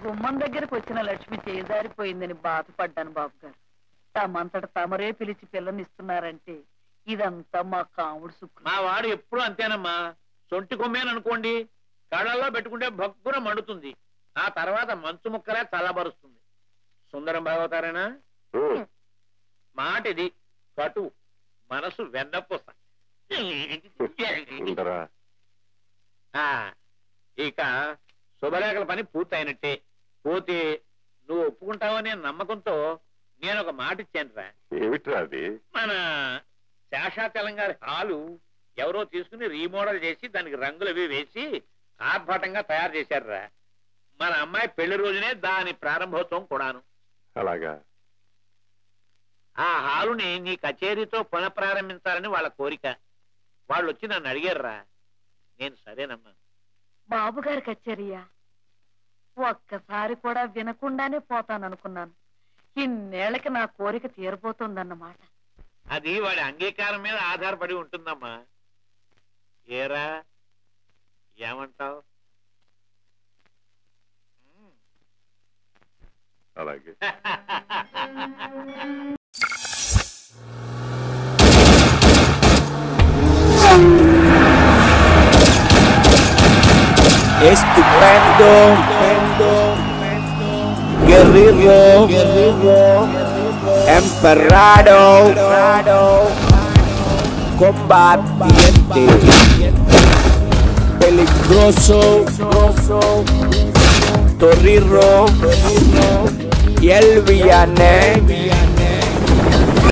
గుమ్మం దగ్గరకు వచ్చిన లక్ష్మి చేజారిపోయిందని బాధపడ్డాను బాబు గారు తమంతట తమరే పిలిచి పిల్లనిస్తున్నారంటే ఇదంతా మా కాముడు సుఖం మా వాడు ఎప్పుడు అంతేనమ్మా సొంటి కొమ్మేననుకోండి కళ్ళల్లో పెట్టుకుంటే భక్కున మండుతుంది ఆ తర్వాత మంచు ముక్కలే చల్లబరుస్తుంది సుందరం బాగవుతారేనా ఉమ్, మాట ఇది కటు మనసు వెన్నపూస ఉండరా ఆ, ఇక శుభలేఖల పని పూర్తయినట్టే పోతే నువ్వు ఒప్పుకుంటావనే నమ్మకంతో నేను ఒక మాట ఇచ్చాను రా ఏమిట్రా అది మన శేషాచలం గారి హాలు ఎవరో తీసుకుని రీమోడల్ చేసి దానికి రంగులు అవి వేసి ఆర్భాటంగా తయారు చేశారురా మన అమ్మాయి పెళ్లి రోజునే దాని ప్రారంభోత్సవం కూడాను అలాగా ఆ హాలుని నీ కచేరీతో పునఃప్రారంభించాలని వాళ్ళ కోరిక వాళ్ళు వచ్చి నన్ను అడిగారురా నేను సరేనమ్మా బాబు గారి కచేరియా ఒక్కసారి కూడా వినకుండానే పోతాననుకున్నాను ఇన్నేళ్లకి నా కోరిక తీరబోతోందన్నమాట అది వాడి అంగీకారం మీద ఆధారపడి ఉంటుందమ్మా ఏరా ఏమంటావు అలాగే Estupendo, guerrero, guerrero, emperrado, combatiente, peligroso, torrirro y el villane,